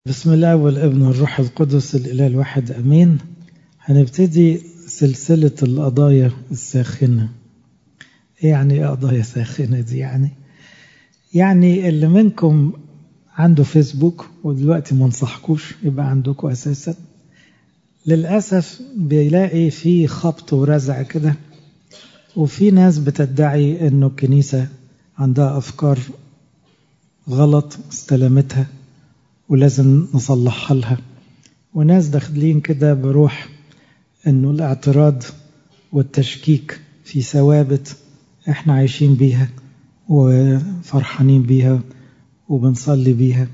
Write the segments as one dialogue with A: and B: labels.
A: بسم الله والابن والروح القدس الإله الواحد أمين هنبتدي سلسلة القضايا الساخنة إيه يعني إيه قضايا ساخنة دي يعني يعني اللي منكم عنده فيسبوك ودلوقتي ما انصحكوش يبقى عندكم أساسا للأسف بيلاقي في خبط ورزع كده وفي ناس بتدعي انه الكنيسة عندها أفكار غلط استلمتها ولازم نصلحها لها وناس داخلين كده بروح انه الاعتراض والتشكيك في ثوابت احنا عايشين بيها وفرحانين بيها وبنصلي بيها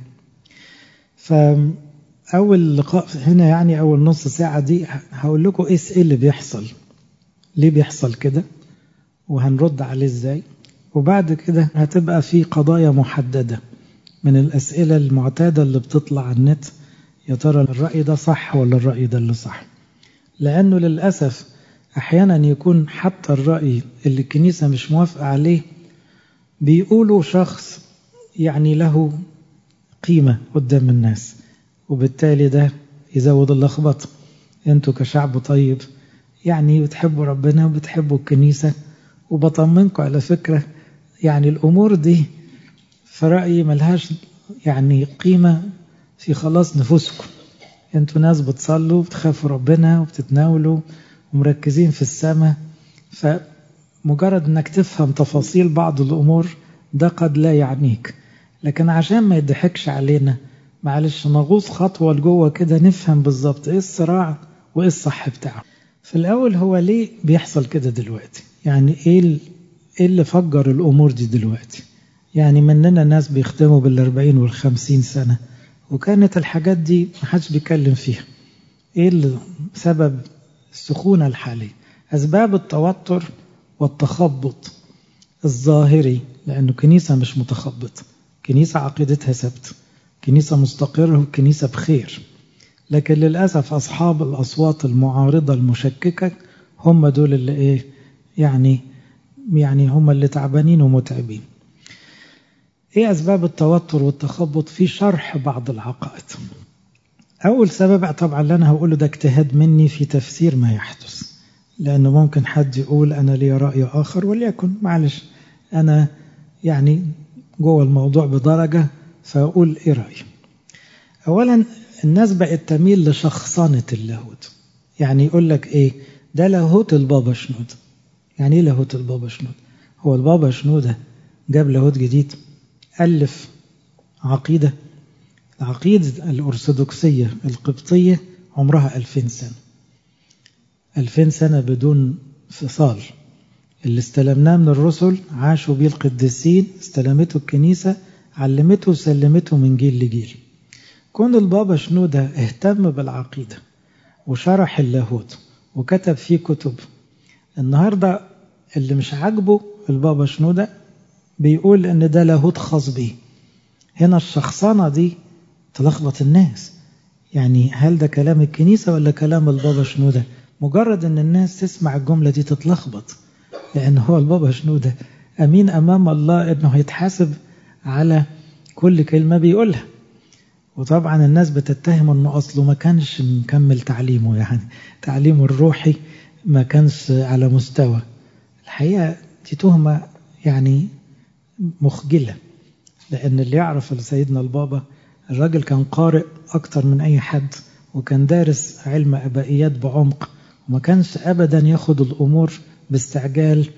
A: فأول لقاء هنا يعني أول نص ساعة دي هقول لكم إيه اللي بيحصل ليه بيحصل كده وهنرد عليه إزاي وبعد كده هتبقى في قضايا محددة من الأسئلة المعتادة اللي بتطلع على النت يا ترى الرأي ده صح ولا الرأي ده اللي صح لأنه للأسف أحيانا يكون حتى الرأي اللي الكنيسة مش موافقة عليه بيقولوا شخص يعني له قيمة قدام الناس وبالتالي ده يزود اللخبطة انتوا كشعب طيب يعني بتحبوا ربنا وبتحبوا الكنيسة وبطمنكم على فكرة يعني الأمور دي في رأيي ملهاش يعني قيمة في خلاص نفوسكم انتوا ناس بتصلوا وبتخافوا ربنا وبتتناولوا ومركزين في السماء فمجرد انك تفهم تفاصيل بعض الأمور ده قد لا يعنيك لكن عشان ما يضحكش علينا معلش نغوص خطوة لجوه كده نفهم بالظبط ايه الصراع وايه الصح بتاعه في الأول هو ليه بيحصل كده دلوقتي يعني ايه اللي فجر الأمور دي دلوقتي يعني مننا ناس بيختموا بالأربعين والخمسين سنة وكانت الحاجات دي محدش بيتكلم فيها ايه اللي سبب السخونة الحالية أسباب التوتر والتخبط الظاهري لأنه كنيسة مش متخبطة كنيسة عقيدتها ثابتة كنيسة مستقرة وكنيسة بخير لكن للأسف أصحاب الأصوات المعارضة المشككة هم دول اللي إيه يعني يعني هم اللي تعبانين ومتعبين ايه اسباب التوتر والتخبط في شرح بعض العقائد اول سبب طبعا اللي انا هقوله ده اجتهاد مني في تفسير ما يحدث لانه ممكن حد يقول انا لي راي اخر وليكن معلش انا يعني جوه الموضوع بدرجه فاقول ايه رايي اولا الناس بقت تميل لشخصنه اللاهوت يعني يقول لك ايه ده لاهوت البابا شنود يعني ايه لاهوت البابا شنود هو البابا شنودة جاب لاهوت جديد ألف عقيدة العقيدة الأرثوذكسية القبطية عمرها ألفين سنة ألفين سنة بدون فصال اللي استلمناه من الرسل عاشوا بيه القديسين استلمته الكنيسة علمته وسلمته من جيل لجيل كون البابا شنودة اهتم بالعقيدة وشرح اللاهوت وكتب فيه كتب النهاردة اللي مش عاجبه البابا شنودة بيقول ان ده لاهوت خاص بيه هنا الشخصنة دي تلخبط الناس يعني هل ده كلام الكنيسة ولا كلام البابا شنودة مجرد ان الناس تسمع الجملة دي تتلخبط لان هو البابا شنودة امين امام الله انه هيتحاسب على كل كلمة بيقولها وطبعا الناس بتتهم انه اصله ما كانش مكمل تعليمه يعني تعليمه الروحي ما كانش على مستوى الحقيقة دي تهمة يعني مخجلة لأن اللي يعرف سيدنا البابا الراجل كان قارئ أكتر من أي حد وكان دارس علم أبائيات بعمق وما كانش أبدا ياخد الأمور باستعجال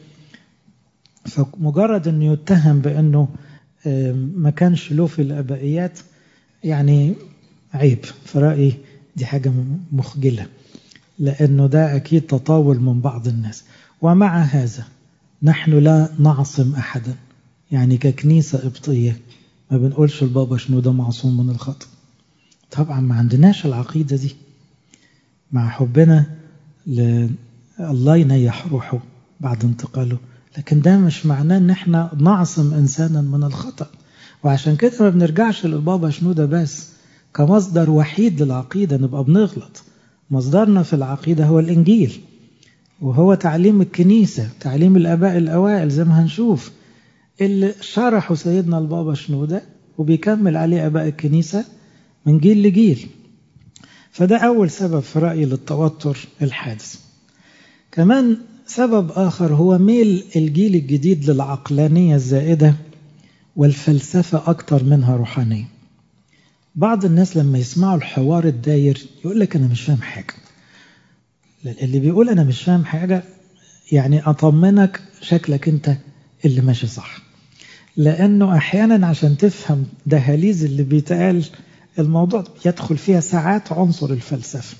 A: فمجرد أنه يتهم بأنه ما كانش له في الأبائيات يعني عيب في رأيي دي حاجة مخجلة لأنه ده أكيد تطاول من بعض الناس ومع هذا نحن لا نعصم أحدا يعني ككنيسة قبطية ما بنقولش البابا شنو ده معصوم من الخطأ طبعا ما عندناش العقيدة دي مع حبنا ل... الله ينيح روحه بعد انتقاله لكن ده مش معناه ان احنا نعصم انسانا من الخطأ وعشان كده ما بنرجعش للبابا شنو ده بس كمصدر وحيد للعقيدة نبقى بنغلط مصدرنا في العقيدة هو الإنجيل وهو تعليم الكنيسة تعليم الآباء الأوائل زي ما هنشوف اللي شرحوا سيدنا البابا شنودة وبيكمل عليه آباء الكنيسة من جيل لجيل فده أول سبب في رأيي للتوتر الحادث كمان سبب آخر هو ميل الجيل الجديد للعقلانية الزائدة والفلسفة أكتر منها روحانية بعض الناس لما يسمعوا الحوار الداير يقول لك أنا مش فاهم حاجة اللي بيقول أنا مش فاهم حاجة يعني أطمنك شكلك أنت اللي ماشي صح لأنه أحيانا عشان تفهم دهاليز اللي بيتقال الموضوع يدخل فيها ساعات عنصر الفلسفة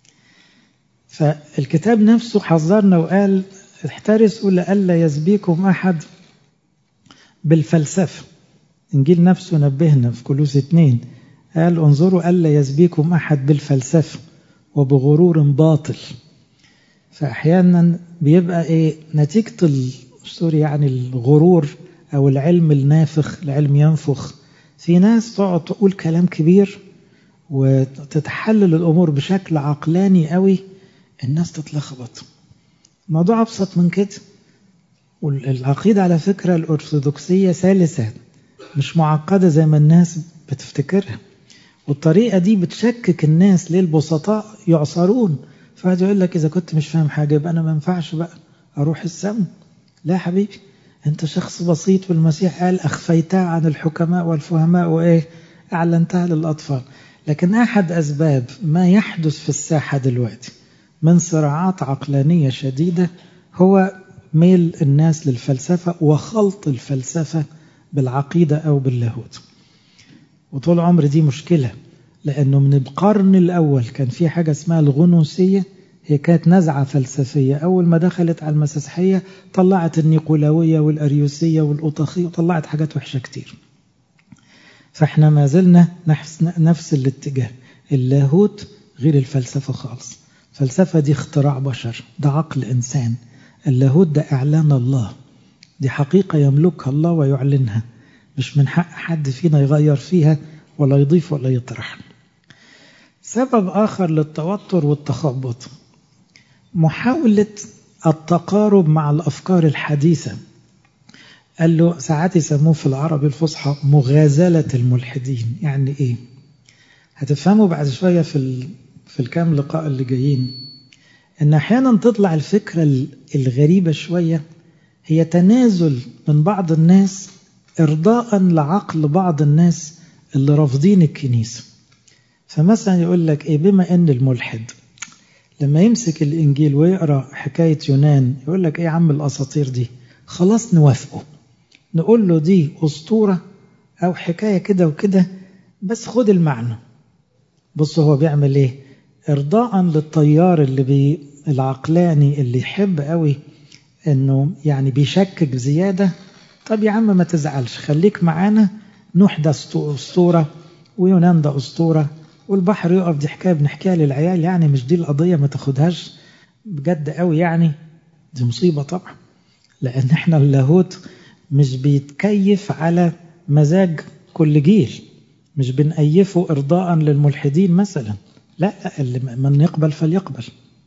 A: فالكتاب نفسه حذرنا وقال احترسوا لئلا يسبيكم أحد بالفلسفة إنجيل نفسه نبهنا في كلوس اتنين قال انظروا ألا يسبيكم أحد بالفلسفة وبغرور باطل فأحيانا بيبقى إيه نتيجة سوري يعني الغرور أو العلم النافخ العلم ينفخ في ناس تقعد تقول كلام كبير وتتحلل الأمور بشكل عقلاني قوي الناس تتلخبط الموضوع أبسط من كده والعقيدة على فكرة الأرثوذكسية سلسة مش معقدة زي ما الناس بتفتكرها والطريقة دي بتشكك الناس ليه البسطاء يعصرون فهذا يقول لك إذا كنت مش فاهم حاجة يبقى أنا ما ينفعش بقى أروح السم لا يا حبيبي أنت شخص بسيط والمسيح قال أخفيتها عن الحكماء والفهماء وإيه أعلنتها للأطفال لكن أحد أسباب ما يحدث في الساحة دلوقتي من صراعات عقلانية شديدة هو ميل الناس للفلسفة وخلط الفلسفة بالعقيدة أو باللاهوت وطول عمر دي مشكلة لأنه من القرن الأول كان في حاجة اسمها الغنوسية هي كانت نزعة فلسفية أول ما دخلت على المسيحية طلعت النيقولاوية والأريوسية والأوطاخية وطلعت حاجات وحشة كتير فاحنا ما زلنا نفس, نفس الاتجاه اللاهوت غير الفلسفة خالص الفلسفة دي اختراع بشر ده عقل إنسان اللاهوت ده إعلان الله دي حقيقة يملكها الله ويعلنها مش من حق حد فينا يغير فيها ولا يضيف ولا يطرح سبب آخر للتوتر والتخبط محاولة التقارب مع الأفكار الحديثة قال له ساعات يسموه في العربي الفصحى مغازلة الملحدين يعني إيه هتفهموا بعد شوية في في الكام لقاء اللي جايين ان احيانا تطلع الفكره الغريبه شويه هي تنازل من بعض الناس ارضاء لعقل بعض الناس اللي رافضين الكنيسه فمثلا يقول لك ايه بما ان الملحد لما يمسك الانجيل ويقرا حكايه يونان يقول لك ايه يا عم الاساطير دي خلاص نوافقه نقول له دي اسطوره او حكايه كده وكده بس خد المعنى بص هو بيعمل ايه ارضاء للطيار اللي بي العقلاني اللي يحب قوي انه يعني بيشكك زياده طب يا عم ما تزعلش خليك معانا نوح ده اسطوره ويونان ده اسطوره والبحر يقف دي حكايه بنحكيها للعيال يعني مش دي القضيه ما تاخدهاش بجد قوي يعني دي مصيبه طبعا لان احنا اللاهوت مش بيتكيف على مزاج كل جيل مش بنأيفه ارضاء للملحدين مثلا لا اللي من يقبل فليقبل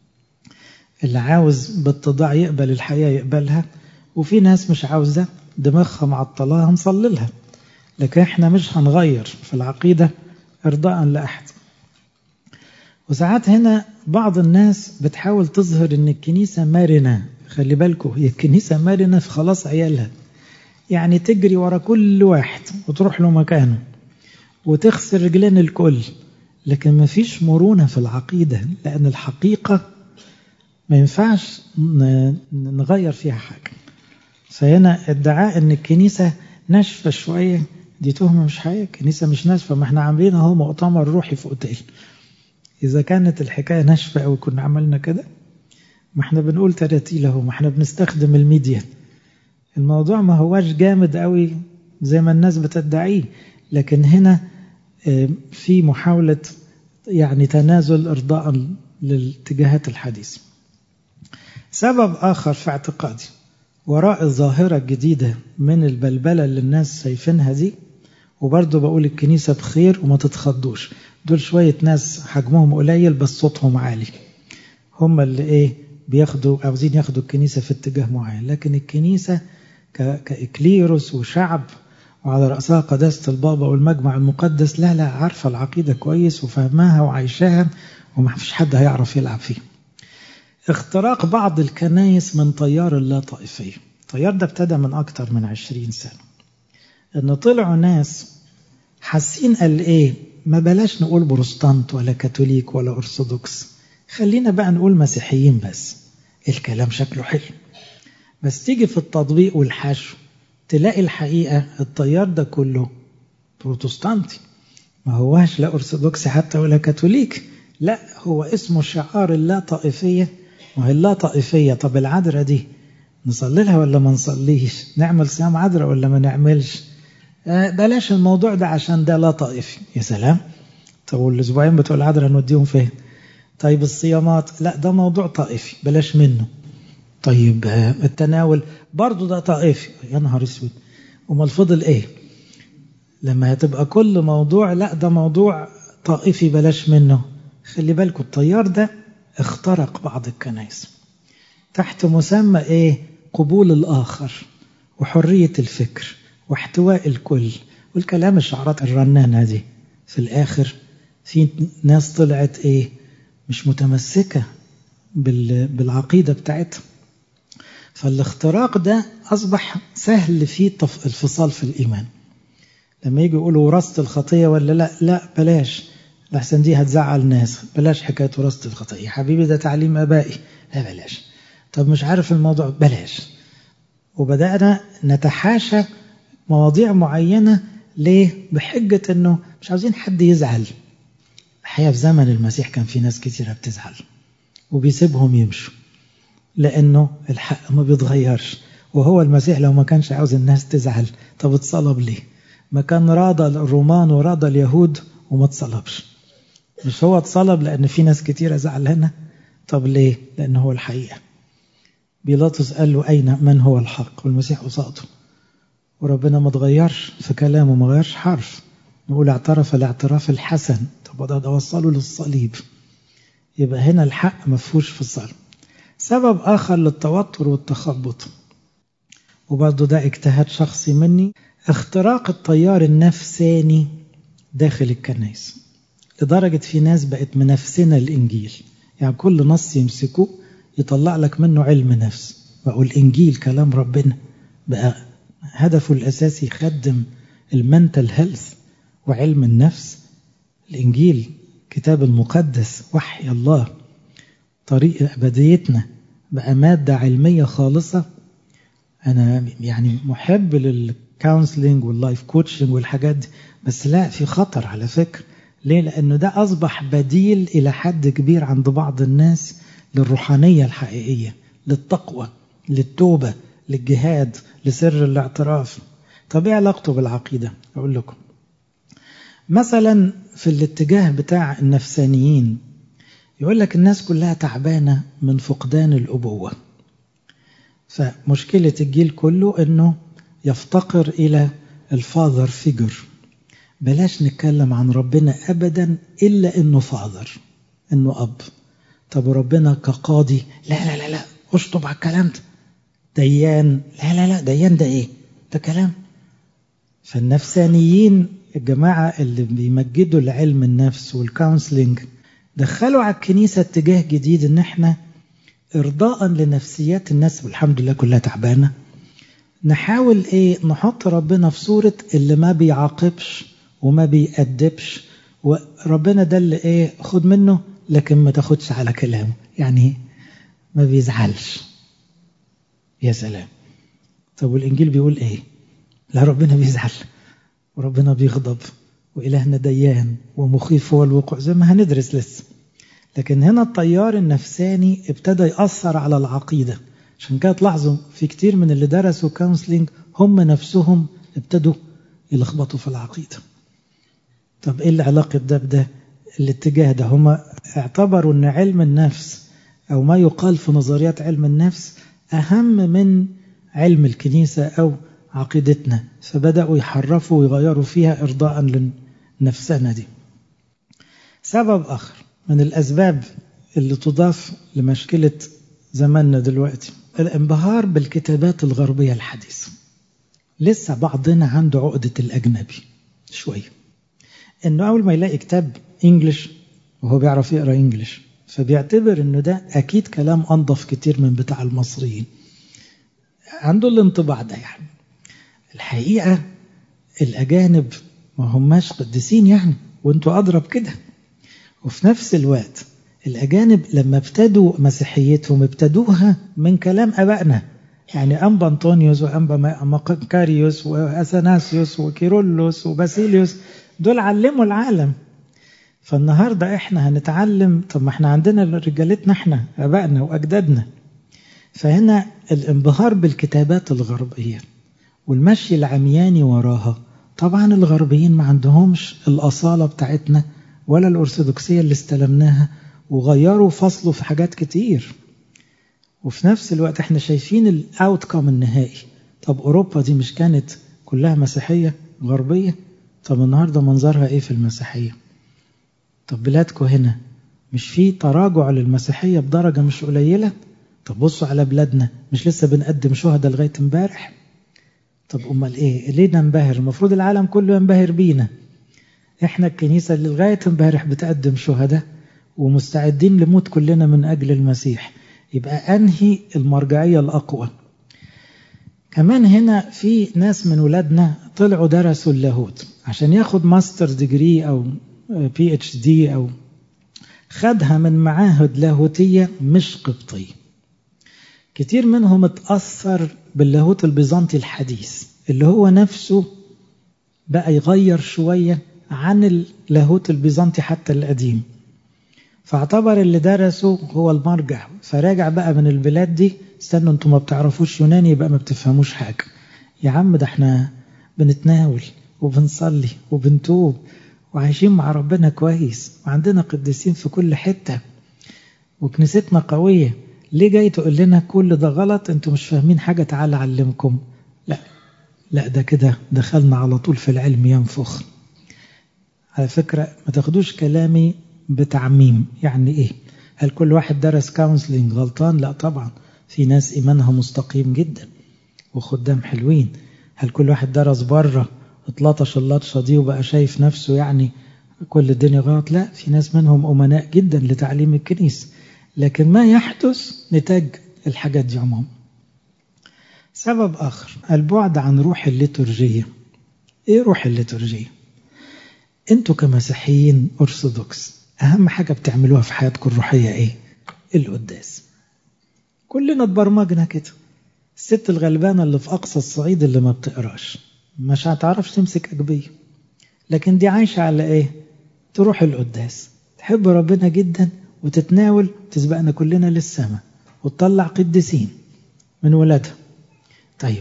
A: اللي عاوز باتضاع يقبل الحياة يقبلها وفي ناس مش عاوزة دماغها معطلاها هنصلي لها لكن احنا مش هنغير في العقيدة ارضاء لأحد وساعات هنا بعض الناس بتحاول تظهر ان الكنيسة مرنة خلي بالكم هي الكنيسة مرنة في خلاص عيالها يعني تجري ورا كل واحد وتروح له مكانه وتخسر رجلين الكل لكن ما فيش مرونة في العقيدة لأن الحقيقة ما ينفعش نغير فيها حاجة فهنا ادعاء ان الكنيسة ناشفة شوية دي تهمة مش حقيقة الكنيسة مش ناشفة ما احنا عاملين اهو مؤتمر روحي في اوتيل إذا كانت الحكاية ناشفة أو كنا عملنا كده ما احنا بنقول تراتيل اهو ما احنا بنستخدم الميديا الموضوع ما هواش جامد قوي زي ما الناس بتدعيه لكن هنا في محاولة يعني تنازل إرضاء للاتجاهات الحديثة سبب آخر في اعتقادي وراء الظاهرة الجديدة من البلبلة اللي الناس شايفينها دي وبرضه بقول الكنيسة بخير وما تتخضوش دول شوية ناس حجمهم قليل بس صوتهم عالي هم اللي ايه بياخدوا عاوزين ياخدوا الكنيسة في اتجاه معين لكن الكنيسة كإكليروس وشعب وعلى رأسها قداسة البابا والمجمع المقدس لا لا عارفة العقيدة كويس وفهماها وعايشاها وما فيش حد هيعرف يلعب فيه اختراق بعض الكنايس من تيار اللا طائفية التيار ده ابتدى من أكتر من عشرين سنة إن طلعوا ناس حاسين قال إيه ما بلاش نقول بروستانت ولا كاثوليك ولا أرثوذكس خلينا بقى نقول مسيحيين بس الكلام شكله حلو بس تيجي في التطبيق والحشو تلاقي الحقيقة التيار ده كله بروتستانتي ما هواش لا أرثوذكسي حتى ولا كاثوليك لا هو اسمه شعار اللا طائفية وهي اللا طائفية طب العذراء دي نصلي لها ولا ما نصليش نعمل صيام عذراء ولا ما نعملش آه بلاش الموضوع ده عشان ده لا طائفي يا سلام طب والاسبوعين بتوع العذراء نوديهم فين طيب الصيامات لا ده موضوع طائفي بلاش منه طيب آه التناول برضه ده طائفي يا نهار اسود امال فضل ايه لما هتبقى كل موضوع لا ده موضوع طائفي بلاش منه خلي بالكم التيار ده اخترق بعض الكنائس تحت مسمى ايه قبول الاخر وحريه الفكر واحتواء الكل والكلام الشعارات الرنانه دي في الاخر في ناس طلعت ايه مش متمسكه بالعقيده بتاعتها فالاختراق ده اصبح سهل فيه الفصال في الايمان لما يجي يقولوا وراثه الخطيه ولا لا لا بلاش لحسن دي هتزعل ناس بلاش حكايه وراثه الخطيه يا حبيبي ده تعليم ابائي لا بلاش طب مش عارف الموضوع بلاش وبدانا نتحاشى مواضيع معينه ليه بحجه انه مش عاوزين حد يزعل الحقيقه في زمن المسيح كان في ناس كتيره بتزعل وبيسيبهم يمشوا لانه الحق ما بيتغيرش وهو المسيح لو ما كانش عاوز الناس تزعل طب اتصلب ليه ما كان راضى الرومان وراضى اليهود وما اتصلبش مش هو اتصلب لأن في ناس كتيرة زعلانة طب ليه لأن هو الحقيقة بيلاطس قال له أين من هو الحق والمسيح قصاده وربنا ما تغيرش في كلامه ما غيرش حرف نقول اعترف الاعتراف الحسن طب ده ده وصله للصليب يبقى هنا الحق ما فيهوش فصال سبب آخر للتوتر والتخبط وبرضه ده اجتهاد شخصي مني اختراق التيار النفساني داخل الكنائس لدرجة في ناس بقت منافسنا الإنجيل يعني كل نص يمسكوه يطلع لك منه علم نفس بقوا الإنجيل كلام ربنا بقى هدفه الأساسي يخدم المنتل هيلث وعلم النفس الإنجيل كتاب المقدس وحي الله طريق أبديتنا بقى مادة علمية خالصة أنا يعني محب للكونسلنج واللايف كوتشنج والحاجات دي بس لا في خطر على فكرة ليه؟ لأنه ده أصبح بديل إلى حد كبير عند بعض الناس للروحانية الحقيقية للتقوى للتوبة للجهاد لسر الاعتراف طب ايه علاقته بالعقيدة أقول لكم مثلا في الاتجاه بتاع النفسانيين يقول لك الناس كلها تعبانة من فقدان الأبوة فمشكلة الجيل كله أنه يفتقر إلى الفاذر فيجر بلاش نتكلم عن ربنا أبدا إلا أنه فاذر أنه أب طب ربنا كقاضي لا لا لا لا اشطب على الكلام ده ديان لا لا لا ديان ده ايه ده كلام فالنفسانيين الجماعة اللي بيمجدوا لعلم النفس والكونسلنج دخلوا على الكنيسة اتجاه جديد ان احنا ارضاء لنفسيات الناس والحمد لله كلها تعبانة نحاول ايه نحط ربنا في صورة اللي ما بيعاقبش وما بيأدبش وربنا ده اللي ايه خد منه لكن ما تاخدش على كلامه يعني ما بيزعلش يا سلام طب والإنجيل بيقول إيه لا ربنا بيزعل وربنا بيغضب وإلهنا ديان ومخيف هو الوقوع زي ما هندرس لسه لكن هنا التيار النفساني ابتدى يأثر على العقيدة عشان كده تلاحظوا في كتير من اللي درسوا كونسلينج هم نفسهم ابتدوا يلخبطوا في العقيدة طب ايه العلاقة ده بده الاتجاه ده هم اعتبروا ان علم النفس او ما يقال في نظريات علم النفس اهم من علم الكنيسة او عقيدتنا فبدأوا يحرفوا ويغيروا فيها ارضاء لنفسنا دي سبب اخر من الاسباب اللي تضاف لمشكلة زماننا دلوقتي الانبهار بالكتابات الغربية الحديثة لسه بعضنا عنده عقدة الأجنبي شوية إنه أول ما يلاقي كتاب إنجلش وهو بيعرف يقرأ إنجلش فبيعتبر إنه ده أكيد كلام أنظف كتير من بتاع المصريين عنده الانطباع ده يعني الحقيقة الأجانب ما هماش قديسين يعني وانتوا أضرب كده وفي نفس الوقت الأجانب لما ابتدوا مسيحيتهم ابتدوها من كلام أبائنا يعني أنبا أنطونيوس وأنبا مقاريوس وأثناسيوس وكيرولوس وباسيليوس دول علموا العالم فالنهاردة احنا هنتعلم طب ما احنا عندنا رجالتنا احنا أبائنا وأجدادنا فهنا الانبهار بالكتابات الغربية والمشي العمياني وراها طبعا الغربيين ما عندهمش الأصالة بتاعتنا ولا الأرثوذكسية اللي استلمناها وغيروا فصلوا في حاجات كتير وفي نفس الوقت احنا شايفين الاوتكم النهائي طب أوروبا دي مش كانت كلها مسيحية غربية طب النهاردة منظرها ايه في المسيحية طب بلادكم هنا مش في تراجع للمسيحية بدرجة مش قليلة طب بصوا على بلادنا مش لسه بنقدم شهداء لغاية امبارح طب امال ايه ليه ننبهر المفروض العالم كله ينبهر بينا احنا الكنيسة اللي لغاية امبارح بتقدم شهداء ومستعدين لموت كلنا من اجل المسيح يبقى انهي المرجعية الاقوى كمان هنا في ناس من ولادنا طلعوا درسوا اللاهوت عشان ياخد ماستر ديجري او بي اتش دي او خدها من معاهد لاهوتية مش قبطية كتير منهم اتأثر باللاهوت البيزنطي الحديث اللي هو نفسه بقى يغير شوية عن اللاهوت البيزنطي حتى القديم فاعتبر اللي درسه هو المرجع فراجع بقى من البلاد دي استنوا انتوا ما بتعرفوش يوناني يبقى ما بتفهموش حاجة يا عم ده احنا بنتناول وبنصلي وبنتوب وعايشين مع ربنا كويس وعندنا قديسين في كل حتة وكنيستنا قوية ليه جاي تقول لنا كل ده غلط انتوا مش فاهمين حاجة تعالى أعلمكم لا لا ده كده دخلنا على طول في العلم ينفخ على فكرة ما تاخدوش كلامي بتعميم يعني ايه هل كل واحد درس كونسلنج غلطان لا طبعا في ناس ايمانها مستقيم جدا وخدام حلوين هل كل واحد درس بره اتلطش اللطشه دي وبقى شايف نفسه يعني كل الدنيا غلط لا في ناس منهم امناء جدا لتعليم الكنيسه لكن ما يحدث نتاج الحاجات دي عموما سبب آخر البعد عن روح الليتورجية إيه روح الليتورجية؟ أنتوا كمسيحيين أرثوذكس أهم حاجة بتعملوها في حياتكم الروحية إيه؟ القداس كلنا اتبرمجنا كده الست الغلبانة اللي في أقصى الصعيد اللي ما بتقراش مش هتعرفش تمسك أجبية لكن دي عايشة على إيه؟ تروح القداس تحب ربنا جدا وتتناول تسبقنا كلنا للسماء وتطلع قديسين من ولادها طيب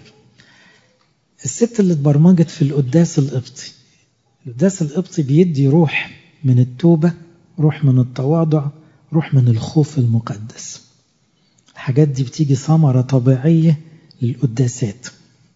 A: الست اللي اتبرمجت في القداس القبطي القداس القبطي بيدي روح من التوبة روح من التواضع روح من الخوف المقدس الحاجات دي بتيجي ثمرة طبيعية للقداسات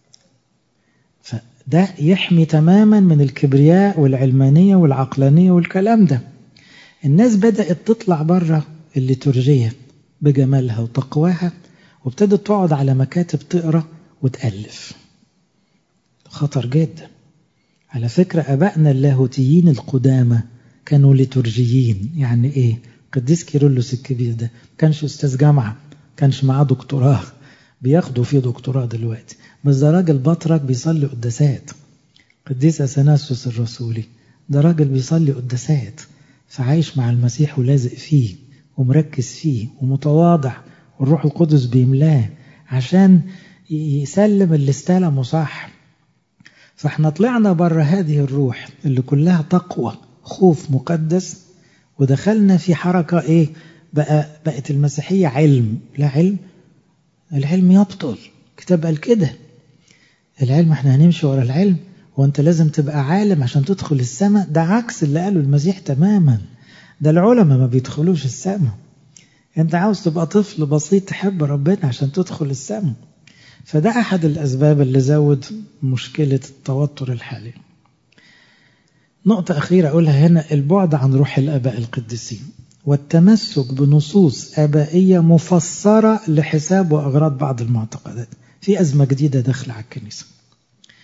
A: فده يحمي تماما من الكبرياء والعلمانية والعقلانية والكلام ده الناس بدأت تطلع بره الليتورجية بجمالها وتقواها وابتدت تقعد على مكاتب تقرا وتألف خطر جدا على فكرة أبائنا اللاهوتيين القدامى كانوا ليتورجيين يعني إيه قديس كيرلس الكبير ده كانش أستاذ جامعة كانش معاه دكتوراه بياخدوا فيه دكتوراه دلوقتي بس ده راجل بطرك بيصلي قداسات قديس أثناسيوس الرسولي ده راجل بيصلي قداسات فعايش مع المسيح ولازق فيه ومركز فيه ومتواضع والروح القدس بيملاه عشان يسلم اللي استلمه صح فاحنا طلعنا بره هذه الروح اللي كلها تقوى خوف مقدس ودخلنا في حركة ايه بقى بقت المسيحية علم لا علم العلم يبطل كتاب قال كده العلم احنا هنمشي ورا العلم وانت لازم تبقى عالم عشان تدخل السماء ده عكس اللي قاله المسيح تماما ده العلماء ما بيدخلوش السماء انت عاوز تبقى طفل بسيط تحب ربنا عشان تدخل السماء فده احد الاسباب اللي زود مشكلة التوتر الحالي نقطة أخيرة أقولها هنا البعد عن روح الآباء القديسين والتمسك بنصوص آبائية مفسرة لحساب وأغراض بعض المعتقدات في أزمة جديدة داخلة على الكنيسة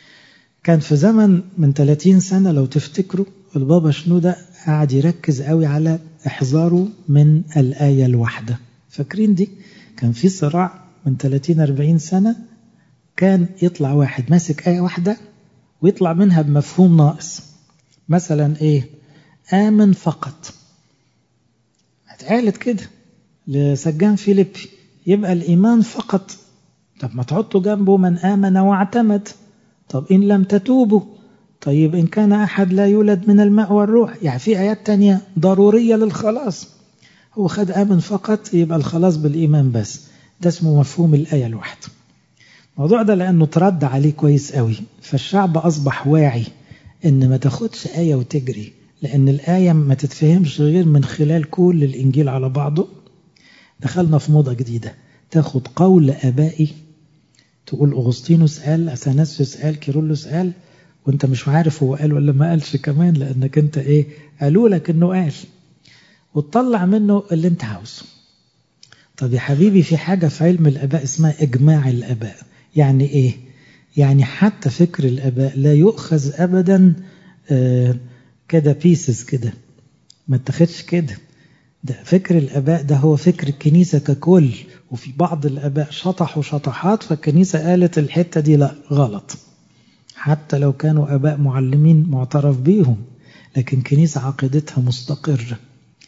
A: كان في زمن من 30 سنة لو تفتكروا البابا شنودة قاعد يركز قوي على إحذاره من الآية الواحدة فاكرين دي كان في صراع من 30 40 سنة كان يطلع واحد ماسك آية واحدة ويطلع منها بمفهوم ناقص مثلا إيه آمن فقط اتقالت كده لسجان فيليبي يبقى الإيمان فقط طب ما تحطوا جنبه من آمن واعتمد طب إن لم تتوبوا طيب إن كان أحد لا يولد من الماء والروح يعني في آيات تانية ضرورية للخلاص هو خد آمن فقط يبقى الخلاص بالإيمان بس ده اسمه مفهوم الآية الواحدة الموضوع ده لأنه ترد عليه كويس قوي فالشعب أصبح واعي إن ما تاخدش آية وتجري لأن الآية ما تتفهمش غير من خلال كل الإنجيل على بعضه دخلنا في موضة جديدة تاخد قول آبائي تقول أغسطينوس قال أثناسيوس قال كيرلس قال وانت مش عارف هو قال ولا ما قالش كمان لأنك انت ايه قالوا لك انه قال وتطلع منه اللي انت عاوزه طب يا حبيبي في حاجة في علم الآباء اسمها إجماع الآباء يعني إيه؟ يعني حتى فكر الآباء لا يؤخذ أبدا آه كده بيسز كده ما اتخذش كده ده فكر الآباء ده هو فكر الكنيسة ككل وفي بعض الآباء شطحوا شطحات فالكنيسة قالت الحتة دي لا غلط حتى لو كانوا آباء معلمين معترف بيهم لكن كنيسة عقيدتها مستقرة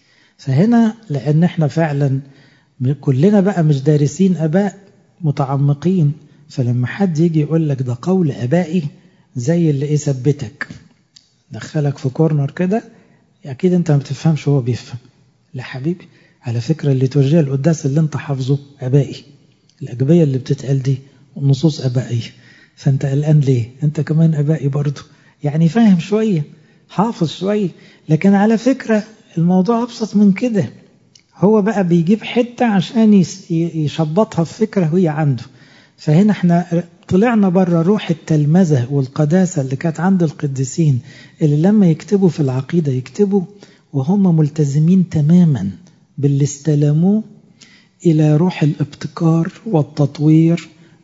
A: فهنا لأن احنا فعلا كلنا بقى مش دارسين آباء متعمقين فلما حد يجي يقول لك ده قول آبائي زي اللي ايه ثبتك دخلك في كورنر كده اكيد انت ما بتفهمش هو بيفهم لا حبيبي على فكرة الليتورجية القداس اللي انت حافظه ابائي الاجبية اللي بتتقال دي نصوص ابائية فانت قلقان ليه انت كمان ابائي برضه يعني فاهم شوية حافظ شوية لكن على فكرة الموضوع ابسط من كده هو بقى بيجيب حتة عشان يشبطها في فكرة وهي عنده فهنا احنا طلعنا بره روح التلمذة والقداسة اللي كانت عند القديسين اللي لما يكتبوا في العقيدة يكتبوا وهم ملتزمين تماما باللي استلموه إلى روح الابتكار والتطوير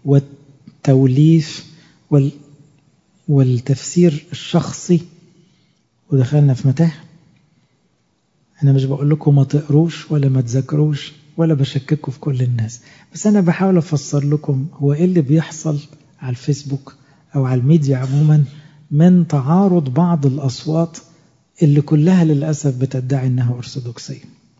A: والتوليف وال والتفسير الشخصي ودخلنا في متاهة أنا مش بقول لكم ما تقروش ولا ما تذاكروش ولا بشككوا في كل الناس بس أنا بحاول أفسر لكم هو إيه اللي بيحصل على الفيسبوك أو على الميديا عموما من تعارض بعض الأصوات اللي كلها للأسف بتدعي أنها أرثوذكسية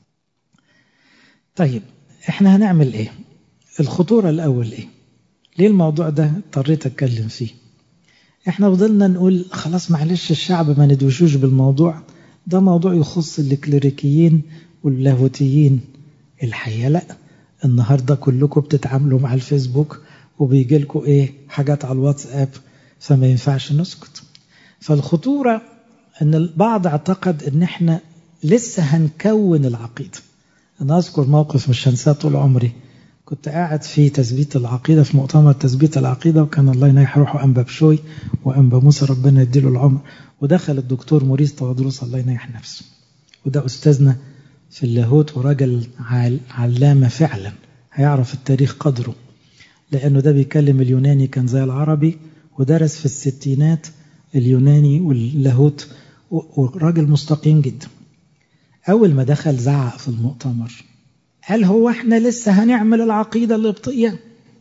A: طيب إحنا هنعمل إيه الخطورة الأول إيه ليه الموضوع ده اضطريت أتكلم فيه إحنا فضلنا نقول خلاص معلش الشعب ما ندوشوش بالموضوع ده موضوع يخص الكليريكيين واللاهوتيين الحقيقة لا النهاردة كلكم بتتعاملوا مع الفيسبوك وبيجي لكم ايه حاجات على الواتساب فما ينفعش نسكت فالخطورة ان البعض اعتقد ان احنا لسه هنكون العقيدة انا اذكر موقف مش هنساه طول عمري كنت قاعد في تثبيت العقيدة في مؤتمر تثبيت العقيدة وكان الله ينيح روحه أنبا بشوي وأنبا موسى ربنا يديله العمر ودخل الدكتور موريس طوادروس الله ينيح نفسه وده أستاذنا في اللاهوت وراجل علامة فعلا هيعرف التاريخ قدره لأنه ده بيكلم اليوناني كان زي العربي ودرس في الستينات اليوناني واللاهوت وراجل مستقيم جدا أول ما دخل زعق في المؤتمر هل هو احنا لسه هنعمل العقيدة القبطية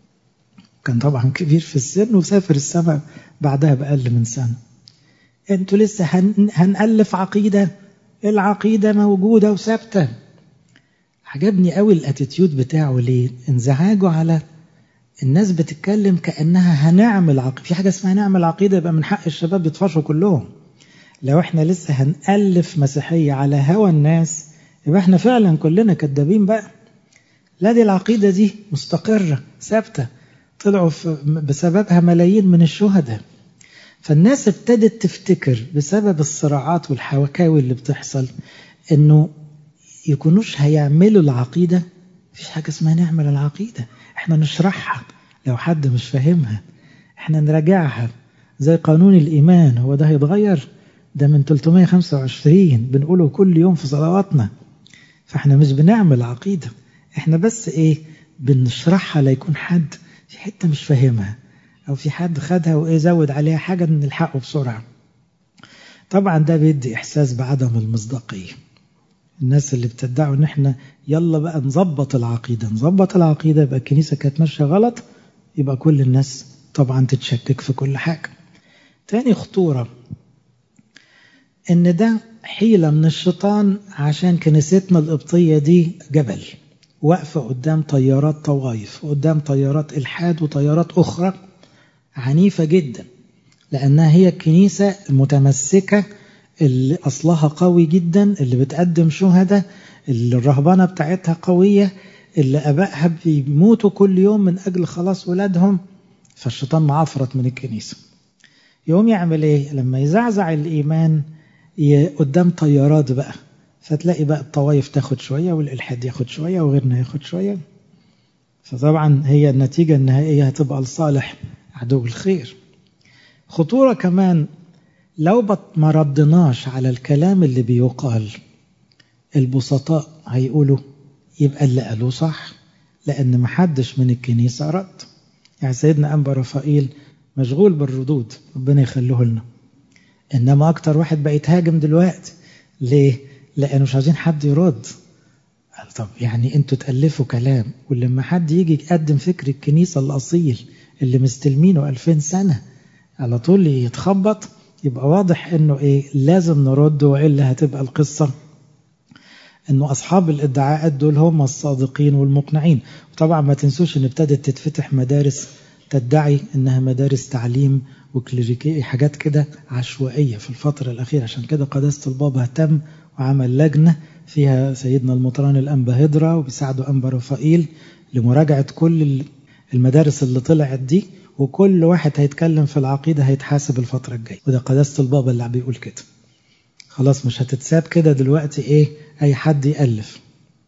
A: كان طبعا كبير في السن وسافر السماء بعدها بأقل من سنة انتوا لسه هن... هنألف عقيدة العقيدة موجودة وثابتة عجبني قوي الاتيتيود بتاعه ليه انزعاجه على الناس بتتكلم كأنها هنعمل عقيدة في حاجة اسمها نعمل عقيدة يبقى من حق الشباب يطفشوا كلهم لو احنا لسه هنألف مسيحية على هوى الناس يبقى احنا فعلا كلنا كدابين بقى لا دي العقيدة دي مستقرة ثابتة طلعوا بسببها ملايين من الشهداء فالناس ابتدت تفتكر بسبب الصراعات والحوكاوي اللي بتحصل انه يكونوش هيعملوا العقيدة مفيش حاجة اسمها نعمل العقيدة احنا نشرحها لو حد مش فاهمها احنا نراجعها زي قانون الإيمان هو ده هيتغير ده من 325 بنقوله كل يوم في صلواتنا فاحنا مش بنعمل عقيدة احنا بس ايه بنشرحها ليكون حد في حتة مش فاهمها أو في حد خدها ويزود عليها حاجة نلحقه بسرعة طبعا ده بيدي إحساس بعدم المصداقية الناس اللي بتدعوا ان احنا يلا بقى نظبط العقيدة نظبط العقيدة يبقى الكنيسة كانت ماشية غلط يبقى كل الناس طبعا تتشكك في كل حاجة تاني خطورة ان ده حيلة من الشيطان عشان كنيستنا القبطية دي جبل واقفة قدام طيارات طوائف قدام طيارات إلحاد وطيارات أخرى عنيفة جدا لأنها هي الكنيسة المتمسكة اللي أصلها قوي جدا اللي بتقدم شهداء اللي الرهبانة بتاعتها قوية اللي أبائها بيموتوا كل يوم من أجل خلاص ولادهم فالشيطان معفرت من الكنيسة يوم يعمل إيه لما يزعزع الإيمان قدام طيارات بقى فتلاقي بقى الطوايف تاخد شوية والإلحاد ياخد شوية وغيرنا ياخد شوية فطبعا هي النتيجة النهائية هتبقى لصالح عدو الخير خطورة كمان لو ما ردناش على الكلام اللي بيقال البسطاء هيقولوا يبقى اللي قالوه صح لأن محدش من الكنيسة رد يعني سيدنا أنبا رفائيل مشغول بالردود ربنا يخلوه لنا إنما أكتر واحد بقى يتهاجم دلوقتي ليه؟ لأنه مش عايزين حد يرد قال طب يعني انتوا تألفوا كلام ولما حد يجي يقدم فكر الكنيسة الأصيل اللي مستلمينه ألفين سنة على طول يتخبط يبقى واضح انه ايه لازم نرد والا هتبقى القصه انه اصحاب الادعاءات دول هم الصادقين والمقنعين وطبعا ما تنسوش ان ابتدت تتفتح مدارس تدعي انها مدارس تعليم وكليريكيه حاجات كده عشوائيه في الفتره الاخيره عشان كده قداسه البابا اهتم وعمل لجنه فيها سيدنا المطران الانبا هدرا وبيساعده انبا رفائيل لمراجعه كل المدارس اللي طلعت دي وكل واحد هيتكلم في العقيدة هيتحاسب الفترة الجاية وده قداسة البابا اللي بيقول كده خلاص مش هتتساب كده دلوقتي ايه اي حد يألف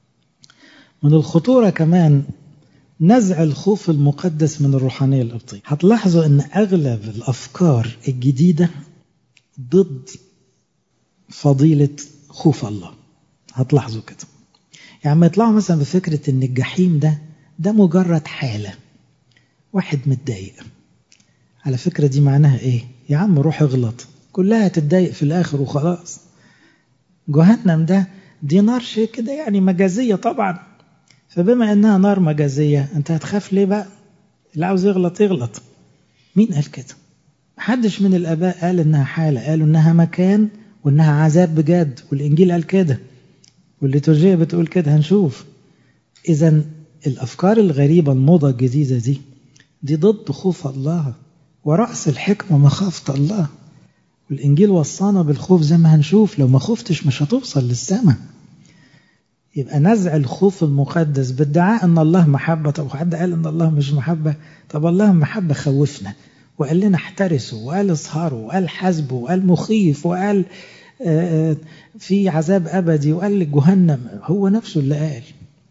A: من الخطورة كمان نزع الخوف المقدس من الروحانية القبطية هتلاحظوا ان اغلب الافكار الجديدة ضد فضيلة خوف الله هتلاحظوا كده يعني ما يطلعوا مثلا بفكرة ان الجحيم ده ده مجرد حالة واحد متضايق على فكرة دي معناها ايه يا عم روح اغلط كلها تتضايق في الاخر وخلاص جهنم ده دي نار شيء كده يعني مجازية طبعا فبما انها نار مجازية انت هتخاف ليه بقى اللي عاوز يغلط يغلط مين قال كده محدش من الاباء قال انها حالة قالوا انها مكان وانها عذاب بجد والانجيل قال كده والليتورجية بتقول كده هنشوف اذا الافكار الغريبة الموضة الجديدة دي دي ضد خوف الله ورأس الحكمة مخافة الله والإنجيل وصانا بالخوف زي ما هنشوف لو ما خفتش مش هتوصل للسماء يبقى نزع الخوف المقدس بادعاء أن الله محبة طب حد قال أن الله مش محبة طب الله محبة خوفنا وقال لنا احترسوا وقال اسهروا وقال حاسبوا وقال مخيف وقال في عذاب أبدي وقال جهنم هو نفسه اللي قال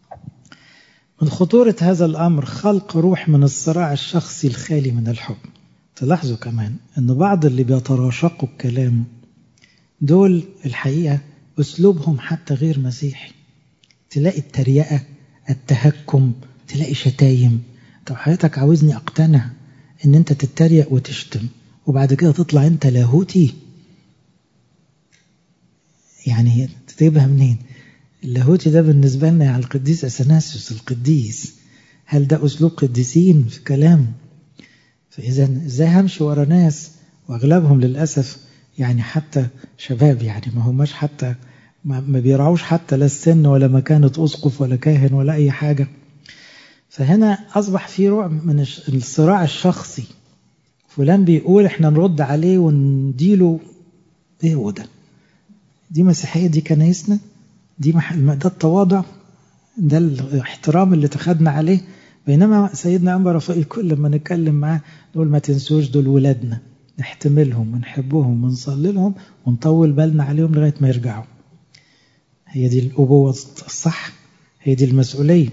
A: من خطورة هذا الأمر خلق روح من الصراع الشخصي الخالي من الحب تلاحظوا كمان أن بعض اللي بيتراشقوا الكلام دول الحقيقة أسلوبهم حتى غير مسيحي تلاقي التريقة التهكم تلاقي شتايم طب حضرتك عاوزني أقتنع أن أنت تتريق وتشتم وبعد كده تطلع أنت لاهوتي يعني تجيبها منين اللاهوتي ده بالنسبة لنا على القديس أثناسيوس القديس هل ده أسلوب قديسين في كلام فإذا إزاي همشي ورا ناس وأغلبهم للأسف يعني حتى شباب يعني ما هماش حتى ما بيرعوش حتى لا السن ولا مكانة أسقف ولا كاهن ولا أي حاجة فهنا أصبح في روع من الصراع الشخصي فلان بيقول احنا نرد عليه ونديله ايه هو ده دي مسيحية دي كنايسنا دي ده التواضع ده الاحترام اللي تخدنا عليه بينما سيدنا أنبا رفائيل كل ما نتكلم معاه نقول ما تنسوش دول ولادنا نحتملهم ونحبهم ونصلي لهم ونطول بالنا عليهم لغاية ما يرجعوا هي دي الأبوة الصح هي دي المسؤولية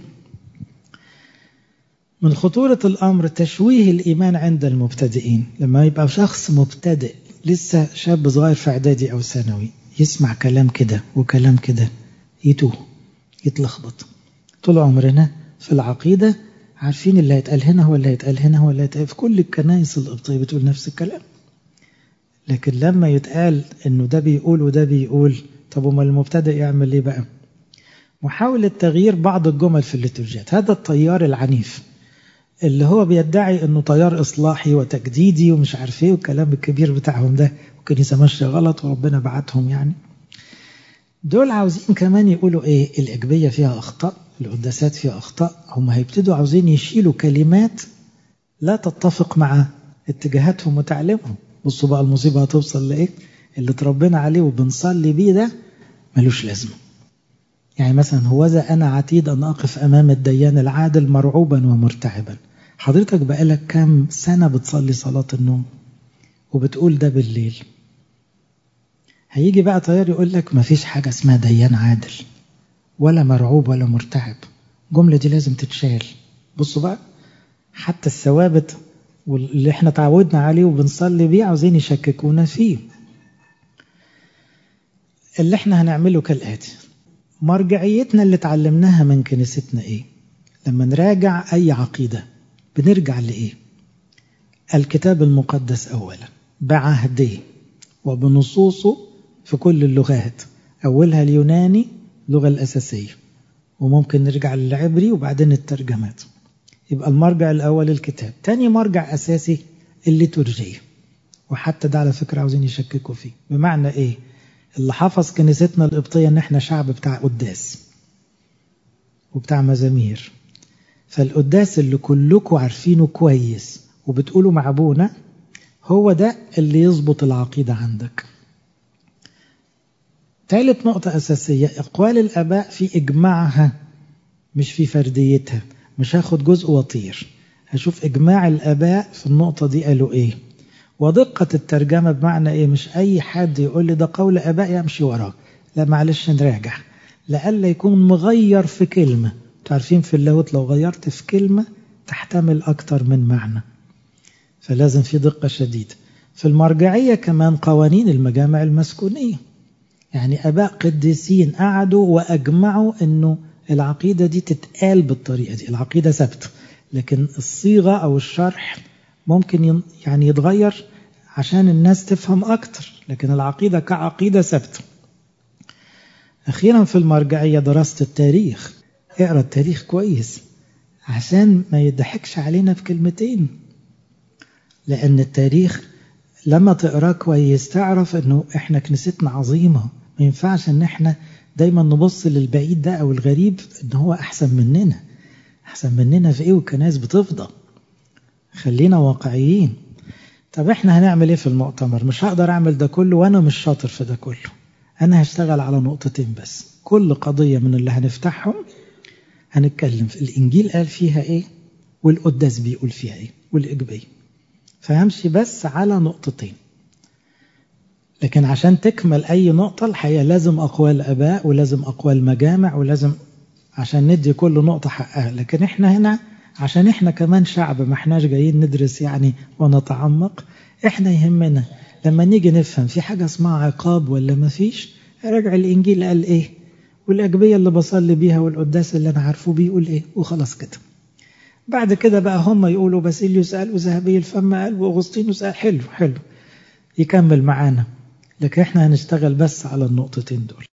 A: من خطورة الأمر تشويه الإيمان عند المبتدئين لما يبقى شخص مبتدئ لسه شاب صغير في إعدادي أو ثانوي يسمع كلام كده وكلام كده يتوه يتلخبط طول عمرنا في العقيدة عارفين اللي هيتقال هنا هو اللي هيتقال هنا هو اللي هيتقال في كل الكنائس القبطية بتقول نفس الكلام لكن لما يتقال انه ده بيقول وده بيقول طب وما المبتدئ يعمل ايه بقى محاولة تغيير بعض الجمل في الليتورجيات هذا التيار العنيف اللي هو بيدعي انه تيار اصلاحي وتجديدي ومش عارف ايه والكلام الكبير بتاعهم ده والكنيسة ماشية غلط وربنا بعتهم يعني دول عاوزين كمان يقولوا ايه الإجبية فيها أخطاء القداسات فيها أخطاء هم هيبتدوا عاوزين يشيلوا كلمات لا تتفق مع اتجاهاتهم وتعليمهم بصوا بقى المصيبة هتوصل لإيه اللي تربينا عليه وبنصلي بيه ده ملوش لازمة يعني مثلا هوذا أنا عتيد أن أقف أمام الديان العادل مرعوبا ومرتعبا حضرتك بقالك كام سنة بتصلي صلاة النوم وبتقول ده بالليل هيجي بقى طيار يقول لك ما فيش حاجة اسمها ديان عادل ولا مرعوب ولا مرتعب الجملة دي لازم تتشال بصوا بقى حتى الثوابت واللي احنا تعودنا عليه وبنصلي بيه عاوزين يشككونا فيه اللي احنا هنعمله كالآتي مرجعيتنا اللي اتعلمناها من كنيستنا ايه لما نراجع اي عقيدة بنرجع لايه الكتاب المقدس اولا بعهده وبنصوصه في كل اللغات أولها اليوناني اللغة الأساسية وممكن نرجع للعبري وبعدين الترجمات يبقى المرجع الأول الكتاب تاني مرجع أساسي الليتورجية وحتى ده على فكرة عاوزين يشككوا فيه بمعنى إيه اللي حفظ كنيستنا القبطية إن إحنا شعب بتاع قداس وبتاع مزامير فالقداس اللي كلكم عارفينه كويس وبتقولوا مع أبونا هو ده اللي يظبط العقيدة عندك ثالث نقطة أساسية أقوال الآباء في إجماعها مش في فرديتها مش هاخد جزء وطير هشوف إجماع الآباء في النقطة دي قالوا إيه ودقة الترجمة بمعنى إيه مش أي حد يقول لي ده قول آباء يمشي وراه لا معلش نراجع لألا يكون مغير في كلمة تعرفين في اللاهوت لو غيرت في كلمة تحتمل أكتر من معنى فلازم في دقة شديدة في المرجعية كمان قوانين المجامع المسكونية يعني أباء قديسين قعدوا وأجمعوا أنه العقيدة دي تتقال بالطريقة دي العقيدة ثابتة لكن الصيغة أو الشرح ممكن يعني يتغير عشان الناس تفهم أكتر لكن العقيدة كعقيدة ثابتة أخيرا في المرجعية دراسة التاريخ اقرأ التاريخ كويس عشان ما يضحكش علينا في كلمتين لأن التاريخ لما تقراه كويس تعرف أنه إحنا كنيستنا عظيمة ما ينفعش أن إحنا دايما نبص للبعيد ده أو الغريب أن هو أحسن مننا أحسن مننا في إيه والكنائس بتفضى خلينا واقعيين طب إحنا هنعمل إيه في المؤتمر مش هقدر أعمل ده كله وأنا مش شاطر في ده كله أنا هشتغل على نقطتين بس كل قضية من اللي هنفتحهم هنتكلم في الإنجيل قال فيها إيه والقداس بيقول فيها إيه والإجبية فهمشي بس على نقطتين لكن عشان تكمل أي نقطة الحقيقة لازم أقوال أباء ولازم أقوال مجامع ولازم عشان ندي كل نقطة حقها لكن إحنا هنا عشان إحنا كمان شعب ما إحناش جايين ندرس يعني ونتعمق إحنا يهمنا لما نيجي نفهم في حاجة اسمها عقاب ولا ما فيش راجع الإنجيل قال إيه والأجبية اللي بصلي بيها والقداس اللي أنا عارفه بيقول إيه وخلاص كده بعد كده بقى هم يقولوا باسيليوس قال وذهبي الفم قال واغسطينوس قال حلو حلو يكمل معانا لكن احنا هنشتغل بس على النقطتين دول